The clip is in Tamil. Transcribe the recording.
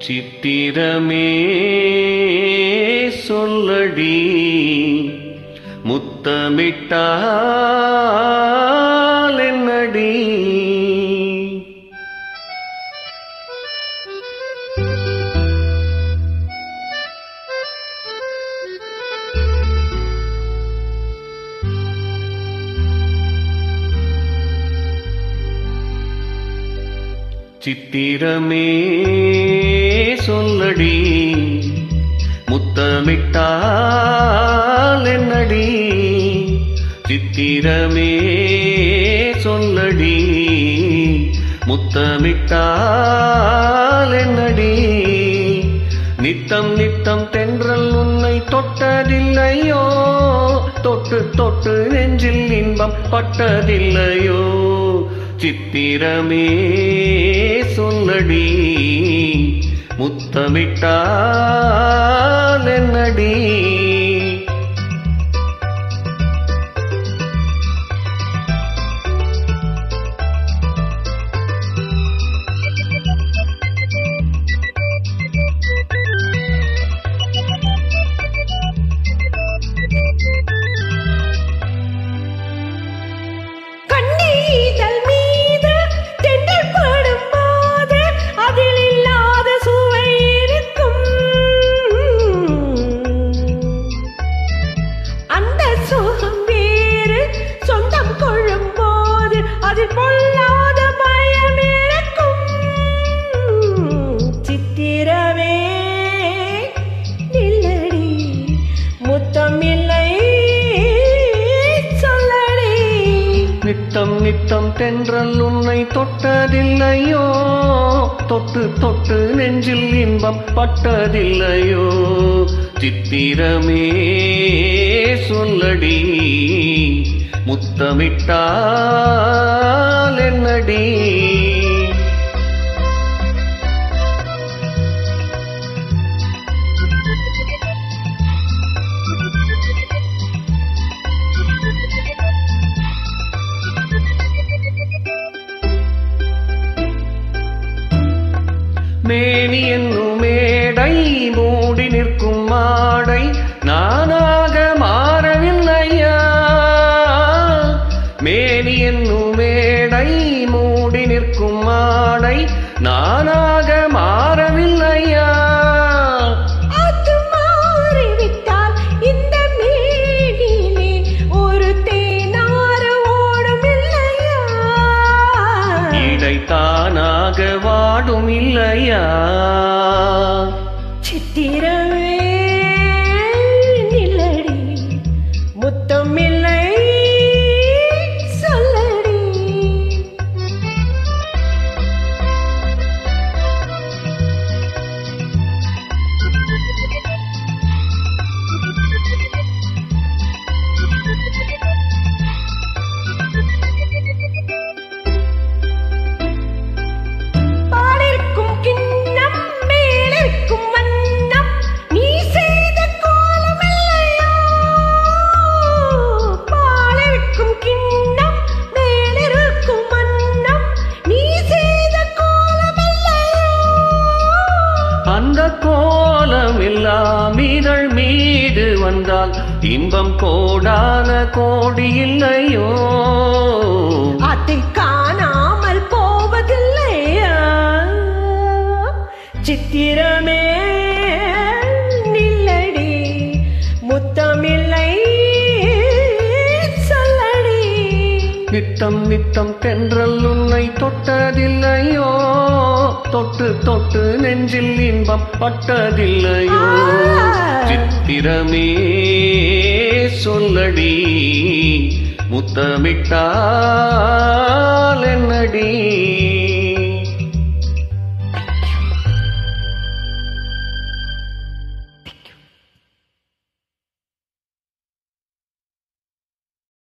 சித்திரமே சொல்லடி முத்தமிட்டால் என்னடி சித்திரமே சொல்லடி முத்தமிட்டால் என்னடி சித்திரமே சொல்லடி முத்தமிட்டால் என்னடி நித்தம் நித்தம் தென்றல் உன்னை தொட்டதில்லையோ தொட்டு தொட்டு நெஞ்சில் இன்பம் பட்டதில்லையோ சித்திரமே சொல்லடி முத்தமிட்டால் என்னடி கண்ணீதழ் மீது தென்றல் படும்போது அதில் இல்லாத சுவை இருக்கும் அந்த சுகம் வேறு சொந்தம் கொள்ளும்போது அதில் பொல்லாத பயம் இருக்கும் சித்திரமே நில்லடி முத்தம் இல்லை சொல்லடி நித்தம் நித்தம் தென்றல் உன்னை தொட்டதில்லையோ தொட்டு தொட்டு நெஞ்சில் இன்பம் பட்டதில்லையோ சித்திரமே சொல்லடி முத்தமிட்டால் என்னடி மேனி என்னும் மேடை மூடி நிற்கும் மாடை நானாக மாறவில்லையா மேனி என்னும் மேடை மூடி நிற்கும் மாடை நானாக மாறவில்லையா அது மாறிவிட்டால் இந்த மேனிலே ஒரு தேனாறு ஓடும் இல்லையா இடை தானாக வாடும் இல்லையா சித்திரமே நில்லடி முத்தம் இல்லை சொல்லடி பாலிருக்கும் கிண்ணம் மேலிருக்கும் வண்ணம் நீ செய்த கோலமில்லையோ பாலிருக்கும் கிண்ணம் மேலிருக்கும் வண்ணம் நீ செய்த கோலமில்லையோ அந்த கோலம் எல்லாம் இதழ் மீது வந்தால் இன்பம் கோடான கோடி இல்லையோ அதை காணாமல் போவதில்லையா சித்திரமே நில்லடி முத்தமில்லை சொல்லடி நித்தம் நித்தம் தென்றல் உன்னை தொட்டதில்லையோ தொட்டு தொட்டு நெஞ்சில் இன்பம் பட்டதில்லையோ சித்திரமே சொல்லடி முத்தமிட்டால் என்னடி